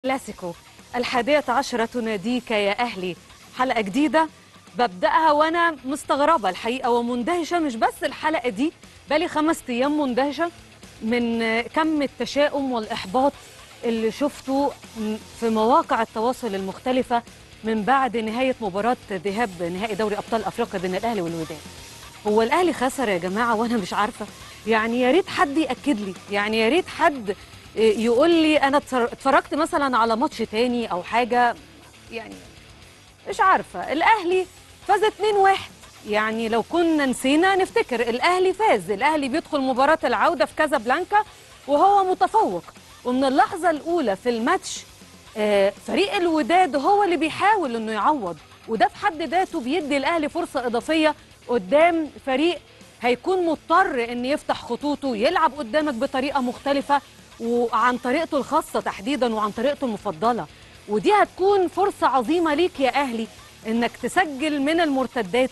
كلاسيكو الحادية عشرة تناديك يا أهلي حلقة جديدة ببدأها وأنا مستغربة الحقيقة ومندهشة مش بس الحلقة دي بالي خمس أيام مندهشة من كم التشاؤم والإحباط اللي شفته في مواقع التواصل المختلفة من بعد نهاية مباراة ذهاب نهائي دوري أبطال أفريقيا بين الأهلي والوداد هو الأهلي خسر يا جماعة وأنا مش عارفة يعني يا ريت حد يأكد لي يعني يا ريت حد يقول لي انا اتفرجت مثلا على ماتش تاني او حاجه يعني مش عارفه الاهلي فاز 2-1 يعني لو كنا نسينا نفتكر الاهلي فاز الاهلي بيدخل مباراه العوده في كازابلانكا وهو متفوق ومن اللحظه الاولى في الماتش فريق الوداد هو اللي بيحاول انه يعوض وده في حد ذاته بيدي الاهلي فرصه اضافيه قدام فريق هيكون مضطر ان يفتح خطوطه يلعب قدامك بطريقه مختلفه وعن طريقته الخاصة تحديدا وعن طريقته المفضلة ودي هتكون فرصة عظيمة ليك يا أهلي إنك تسجل من المرتدات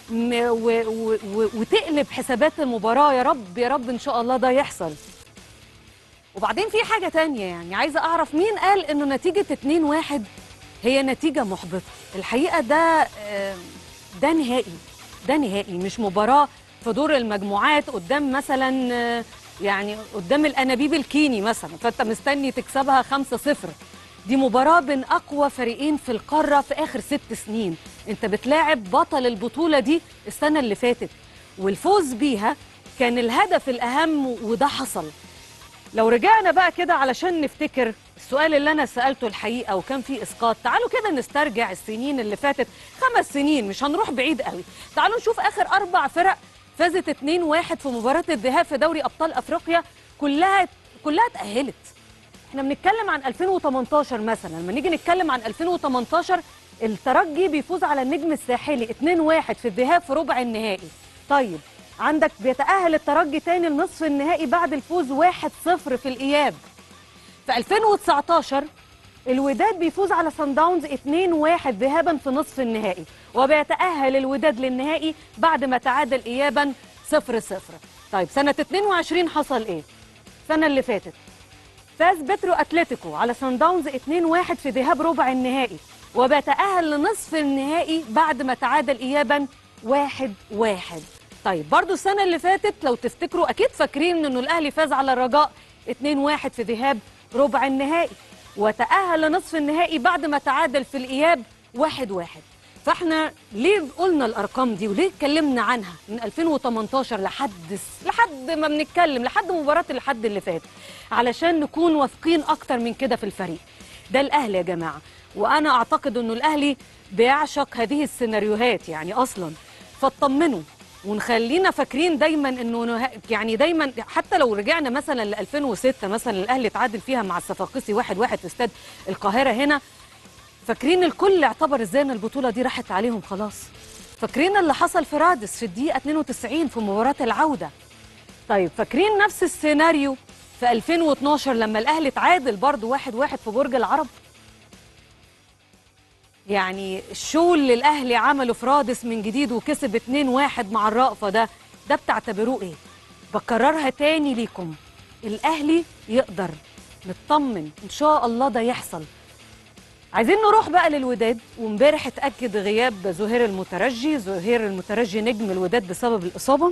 وتقلب حسابات المباراة يا رب يا رب إن شاء الله ده يحصل وبعدين في حاجة تانية يعني عايزة أعرف مين قال إنه نتيجة 2-1 هي نتيجة محبطة الحقيقة ده ده نهائي ده نهائي مش مباراة في دور المجموعات قدام مثلا يعني قدام الانابيب الكيني مثلا فانت مستني تكسبها 5-0 دي مباراه بين اقوى فريقين في القاره في اخر ست سنين انت بتلاعب بطل البطوله دي السنه اللي فاتت والفوز بيها كان الهدف الاهم وده حصل لو رجعنا بقى كده علشان نفتكر السؤال اللي انا سالته الحقيقه وكان فيه اسقاط تعالوا كده نسترجع السنين اللي فاتت خمس سنين مش هنروح بعيد قوي تعالوا نشوف اخر اربع فرق فازت 2-1 في مباراة الذهاب في دوري أبطال أفريقيا كلها كلها اتأهلت. احنا بنتكلم عن 2018 مثلا لما نيجي نتكلم عن 2018 الترجي بيفوز على النجم الساحلي 2-1 في الذهاب في ربع النهائي. طيب عندك بيتأهل الترجي تاني لنصف النهائي بعد الفوز 1-0 في الإياب. في 2019 الوداد بيفوز على سان داونز 2-1 ذهابا في نصف النهائي وبيتأهل الوداد للنهائي بعد ما تعادل إيابا 0-0 طيب سنة 22 حصل إيه؟ السنة اللي فاتت فاز بترو أتلتيكو على سان داونز 2-1 في ذهاب ربع النهائي وبيتأهل لنصف النهائي بعد ما تعادل إيابا 1-1 طيب برضو السنة اللي فاتت لو تفتكروا أكيد فاكرين إنه الأهلي فاز على الرجاء 2-1 في ذهاب ربع النهائي وتأهل لنصف النهائي بعد ما تعادل في الإياب واحد واحد فاحنا ليه قلنا الأرقام دي وليه اتكلمنا عنها من 2018 لحد لحد ما بنتكلم لحد مباراة الحد اللي فات علشان نكون واثقين أكتر من كده في الفريق ده الأهلي يا جماعة وأنا أعتقد أنه الأهلي بيعشق هذه السيناريوهات يعني أصلا فاطمنوا ونخلينا فاكرين دايما انه يعني دايما حتى لو رجعنا مثلا ل 2006 مثلا الاهلي اتعادل فيها مع الصفاقسي 1-1 واحد واحد في استاد القاهره هنا فاكرين الكل اعتبر ازاي ان البطوله دي راحت عليهم خلاص فاكرين اللي حصل في رادس في الدقيقه 92 في مباراه العوده طيب فاكرين نفس السيناريو في 2012 لما الاهلي اتعادل برضه 1-1 واحد واحد في برج العرب يعني الشو اللي الاهلي عمله في رادس من جديد وكسب 2-1 مع الرأفة ده ده بتعتبروه ايه بكررها تاني ليكم الاهلي يقدر نطمن ان شاء الله ده يحصل عايزين نروح بقى للوداد وامبارح اتاكد غياب زهير المترجي زهير المترجي نجم الوداد بسبب الاصابه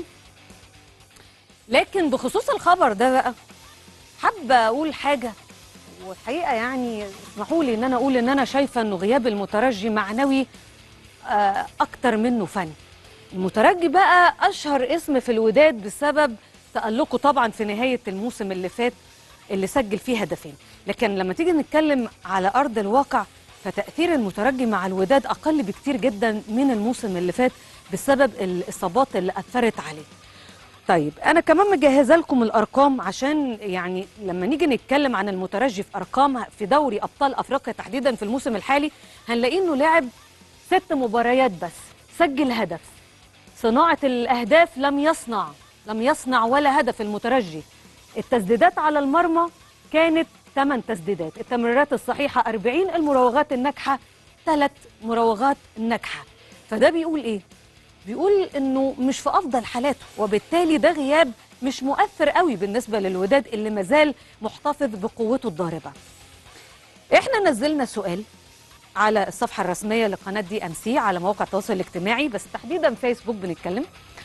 لكن بخصوص الخبر ده بقى حابه اقول حاجه والحقيقه يعني اسمحوا لي ان انا اقول ان انا شايفه انه غياب المترجي معنوي اكتر منه فني المترجي بقى اشهر اسم في الوداد بسبب تالقه طبعا في نهايه الموسم اللي فات اللي سجل فيه هدفين لكن لما تيجي نتكلم على ارض الواقع فتاثير المترجي مع الوداد اقل بكتير جدا من الموسم اللي فات بسبب الاصابات اللي اثرت عليه طيب انا كمان مجهزه لكم الارقام عشان يعني لما نيجي نتكلم عن المترجي في ارقام في دوري ابطال افريقيا تحديدا في الموسم الحالي هنلاقي انه لعب ست مباريات بس سجل هدف صناعه الاهداف لم يصنع لم يصنع ولا هدف المترجي التسديدات على المرمى كانت 8 تسديدات التمريرات الصحيحه 40 المراوغات الناجحه ثلاث مراوغات ناجحه فده بيقول ايه بيقول انه مش في افضل حالاته وبالتالي ده غياب مش مؤثر قوي بالنسبه للوداد اللي مازال محتفظ بقوته الضاربه احنا نزلنا سؤال على الصفحه الرسميه لقناه دي ام سي على مواقع التواصل الاجتماعي بس تحديدا فيسبوك بنتكلم